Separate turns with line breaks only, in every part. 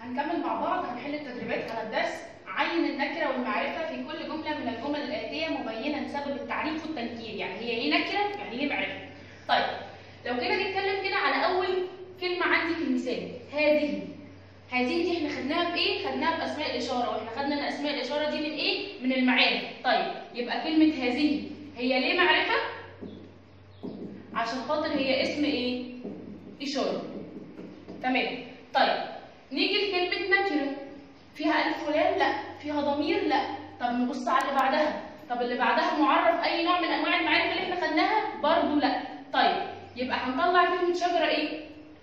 هنكمل مع بعض هنحل التدريبات على الدرس عين النكره والمعرفه في كل جمله من الجمل الاتيه مبينا سبب التعريف والتنكير يعني هي ايه نكره يعني ايه معرفه طيب لو كده نتكلم كده على اول كلمه عندي في المثال هذه هذه دي احنا خدناها بايه خدناها باسماء الاشاره واحنا خدنا ان اسماء الاشاره دي من ايه من المعارف طيب يبقى كلمه هذه هي ليه معرفه عشان خاطر هي اسم ايه اشاره تمام طيب نيجي لكلمه نكره فيها الف ولام لا فيها ضمير لا طب نبص على اللي بعدها طب اللي بعدها معرف اي نوع من انواع المعارف اللي احنا خدناها برضو لا طيب يبقى هنطلع كلمه شجره ايه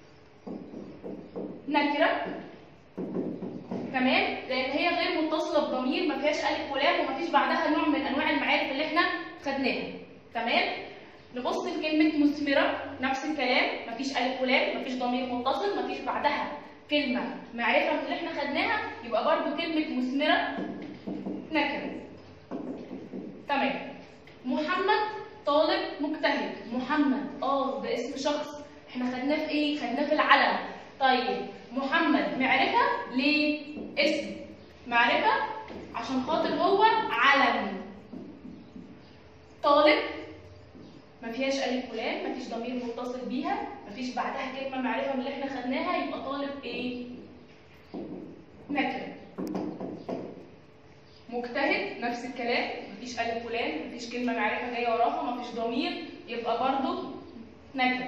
نكره تمام لان هي غير متصله بضمير ما فيهاش الف ولام وما فيش بعدها نوع من انواع المعارف اللي احنا خدناها تمام نبص لكلمه مثمره نفس الكلام ما فيش الف ولام ما فيش ضمير متصل ما فيش بعدها كلمه معرفه من اللي احنا خدناها يبقى برضو كلمه مثمره نكره تمام محمد طالب مجتهد محمد اه ده اسم شخص احنا خدناه في ايه خدناه في العلم طيب محمد معرفه ليه اسم معرفه عشان خاطر هو علم طالب ما فيهاش الف ولام ما فيش ضمير متصل بيها ما فيش بعدها كلمه معرفه من اللي احنا خدناها يبقى طالب ايه نكره مجتهد نفس الكلام مفيش الف ولام مفيش كلمه معرفه جايه وراها مفيش ضمير يبقى برضو نكره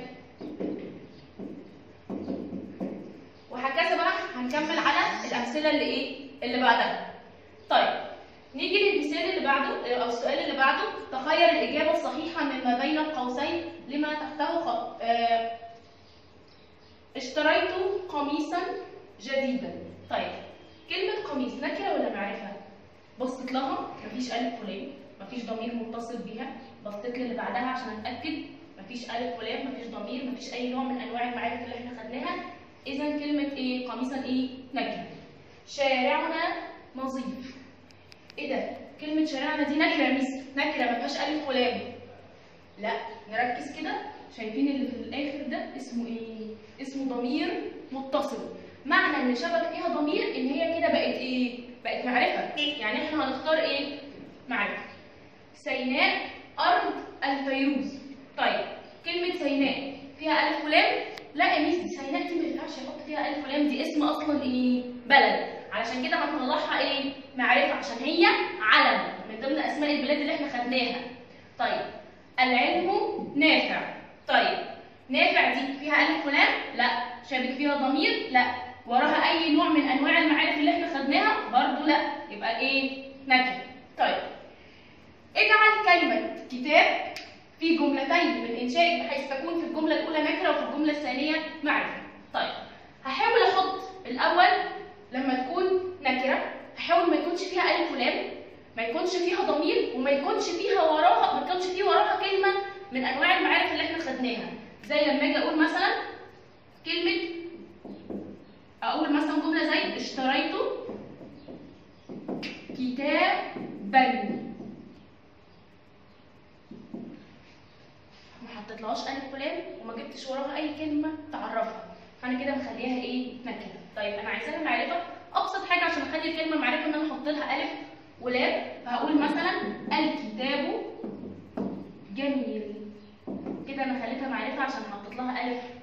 وهكذا بقى هنكمل على الامثله اللي ايه اللي بعدها طيب نيجي للمثال اللي بعده او السؤال اللي بعده تخير الاجابه الصحيحه مما بين القوسين لما تحته خط آه اشتريت قميصا جديدا طيب كلمه قميص نكره ولا معرفه بصيت لها مفيش الف ولام مفيش ضمير متصل بيها بصيت للي بعدها عشان اتاكد مفيش الف ولام مفيش ضمير مفيش اي نوع من انواع المعارف اللي احنا خدناها اذا كلمه ايه قميصا ايه نكره شارعنا نظيف ايه ده كلمه شارعنا دي نكره يا ميس نكره ما فيهاش الف ولام لا نركز كده شايفين اللي في الاخر ده اسمه ايه اسمه ضمير متصل معنى ان شبك فيها ضمير ان هي كده بقت ايه بقت معرفه يعني احنا هنختار ايه معرفه سيناء ارض الفيروز طيب كلمه سيناء فيها الف ولام لا يا ميس دي سيناء دي ما ينفعش يحط فيها الف ولام دي اسم اصلا ايه بلد علشان كده هنطلعها ايه معرفه عشان هي علم من ضمن اسماء البلاد اللي احنا خدناها طيب العلم نافع طيب نافع دي فيها الف ولام لا شابك فيها ضمير لا وراها اي نوع من انواع المعارف اللي احنا خدناها برضو لا يبقى ايه نكره طيب اجعل كلمه كتاب في جملتين من انشائك بحيث تكون في الجمله الاولى نكره وفي الجمله الثانيه معرفه طيب هحاول احط الاول لما تكون نكره هحاول ما يكونش فيها الف ولام ما يكونش فيها ضمير وما يكونش فيها وراها ما يكونش فيه وراها كلمه من انواع المعارف اللي احنا خدناها زي لما اجي اقول مثلا كلمه اقول مثلا جمله زي اشتريت كتابا ما حطيتلهاش الف ولام وما جبتش وراها اي كلمه تعرفها فانا كده مخليها ايه نكره طيب انا عايزاها معرفه ابسط حاجه عشان اخلي الكلمه معرفه ان انا احط لها الف ولام فهقول مثلا الكتاب جميل كده انا خليتها معرفه عشان حطيت لها الف